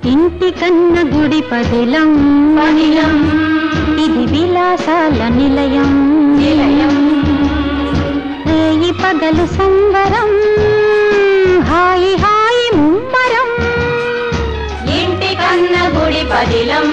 ఇంటి కన్న గుడి పదిలం పదిలం ఇది విలాసాల నిలయం నిలయం రేయి పగలు సంబరం హాయి హాయి ముమ్మరం ఇంటి కన్న గుడి పదిలం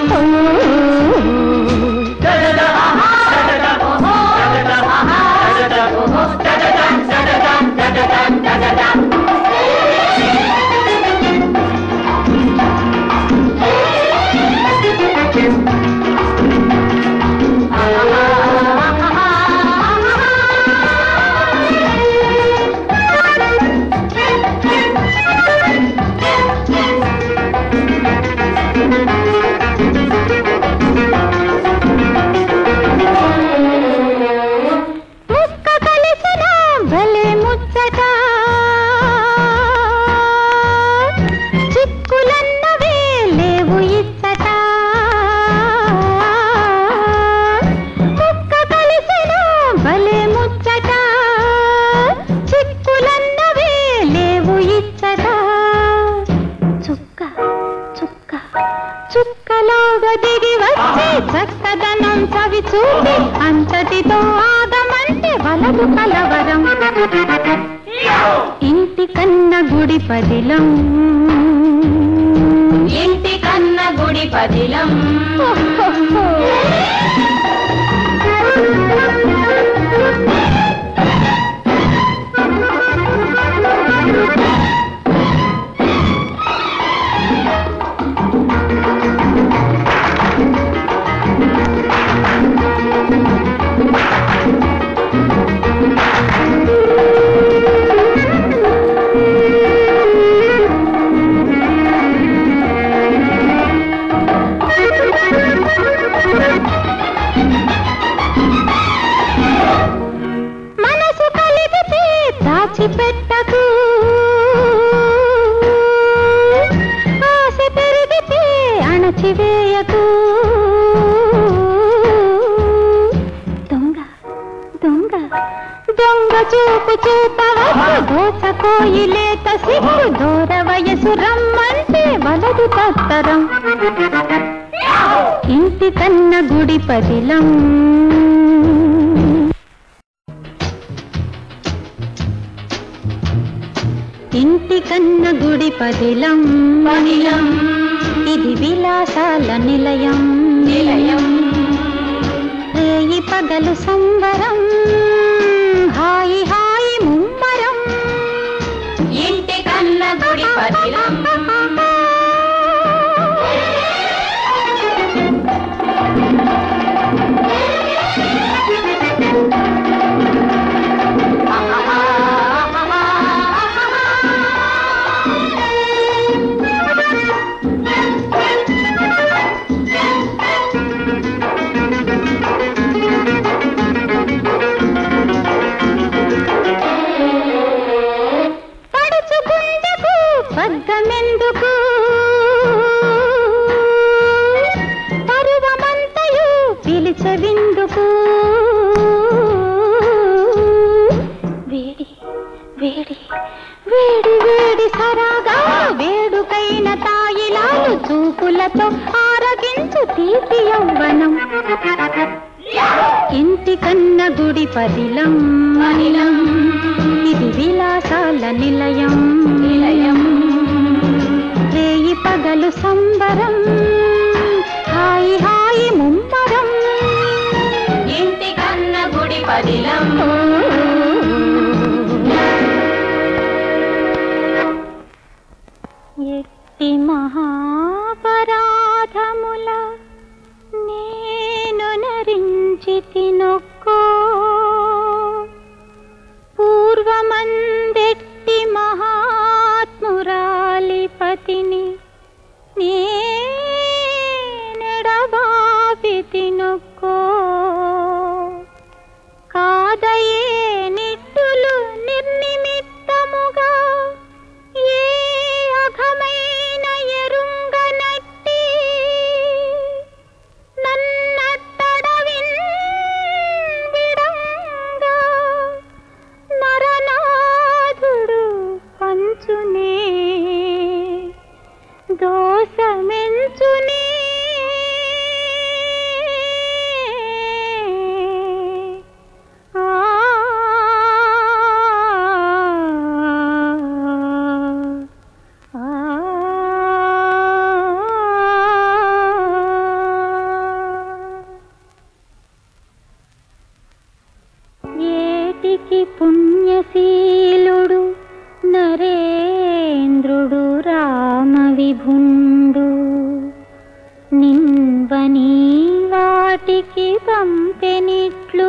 ముక్క కలిసిన భలే ముచ్చట చిక్కులన్నవే లేవు ఇచ్చట ముక్క కలిసిన భలే ముచ్చట చిక్కులన్నవే లేవు ఇచ్చట చుక్క చుక్క చుక్కలాగా దిగి వచ్చి చక్కదనం చవి చూపి అంతటితో ఆగమంటే వలదు కలవరం ఇంటి కన్న గుడి పదిలం ఇంటి కన్న గుడి పదిలం మనసు కలిగితే దాచిపెట్టకు ఆశ పెరిగితే అణచివేయకు దొంగ దొంగ దొంగ చూపు చూపవచ్చు దోచకోయి లేక సిగ్గు దూర వయసు రమ్మంటే వలదు తత్తరం ఇంటి కన్న గుడి పదిలం ఇంటి కన్న గుడి పదిలం పదిలం ఇది విలాసాల నిలయం నిలయం రేయి పగలు సంబరం హాయి హాయి ముమ్మరం ఇంటి కన్న గుడి పదిలం పడుచు గుండెకు పగ్గమెందుకు పరువమంతయు పిలిచే విందుకు వేడి వేడి వేడి వేడి సరాగా వేడుకైన తాయిలాలు చూపులతో ఆరగించు తీపి యవ్వనం ఇంటి కన్న గుడి పదిలం పదిలం ఇది విలాసాల నిలయం నిలయం రేయి పగలు సంబరం హాయి హాయి ముమ్మరం ఇంటి కన్న గుడి పదిలం ఎట్టి మహాపరాధముల నేను నరించి తినొక్కో పూర్వమందెట్టి మహాత్మురాలి పతిని నేనెడబాపి తినొక్కో కాదయే నిట్టులు నిర్నిమిత్తముగా ఏ అఘమైన ఎరుంగనట్టి నన్నట్టడవిన్ విడంగా నరనాథుడు పంచునే దోస మెంచునే ఆ ఏటికి పుణ్యశీలుడు నరేంద్రుడు రామవిభుండు నిన్వని వాటికి పంపెనిట్లు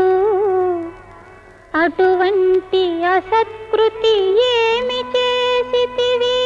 అటువంటి అసత్కృతి ఏమి చేసితివి